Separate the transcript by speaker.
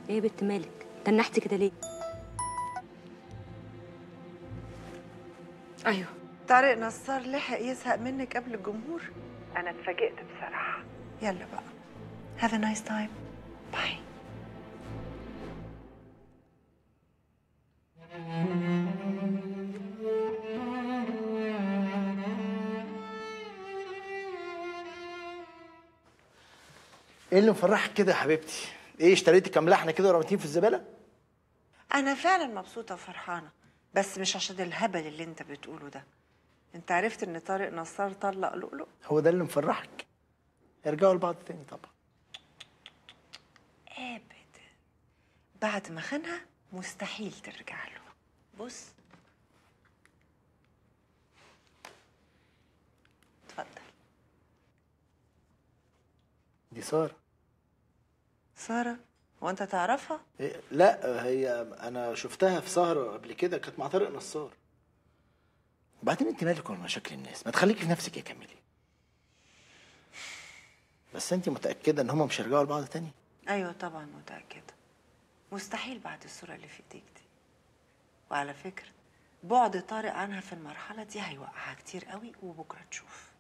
Speaker 1: ايه يا بنت مالك تنحتي كده ليه
Speaker 2: ايوه طارق نصار لحق يزهق منك قبل الجمهور انا اتفاجئت بصراحه يلا بقى have a nice time باي
Speaker 3: ايه اللي مفرحك كده يا حبيبتي؟ ايه اشتريتي كام لحنه كده ورميتيهم في الزباله؟
Speaker 2: انا فعلا مبسوطه وفرحانه بس مش عشان الهبل اللي انت بتقوله ده انت عرفت ان طارق نصار طلق لؤلؤ
Speaker 3: هو ده اللي مفرحك؟ ارجعوا لبعض تاني طبعا
Speaker 2: ابدا بعد ما خانها مستحيل ترجع له بص اتفضل
Speaker 3: دي ساره
Speaker 2: ساره هو انت تعرفها
Speaker 3: إيه لا هي انا شفتها في سهره قبل كده كانت مع طارق نصار وبعدين انت مالك ولا مشاكل الناس ما تخليكي في نفسك يا كاميلي بس انت متاكده ان هما مش هيرجعوا لبعض تاني
Speaker 2: ايوه طبعا متاكده مستحيل بعد الصوره اللي في ايديك دي وعلى فكره بعد طارق عنها في المرحله دي هيوقعها كتير قوي وبكره تشوف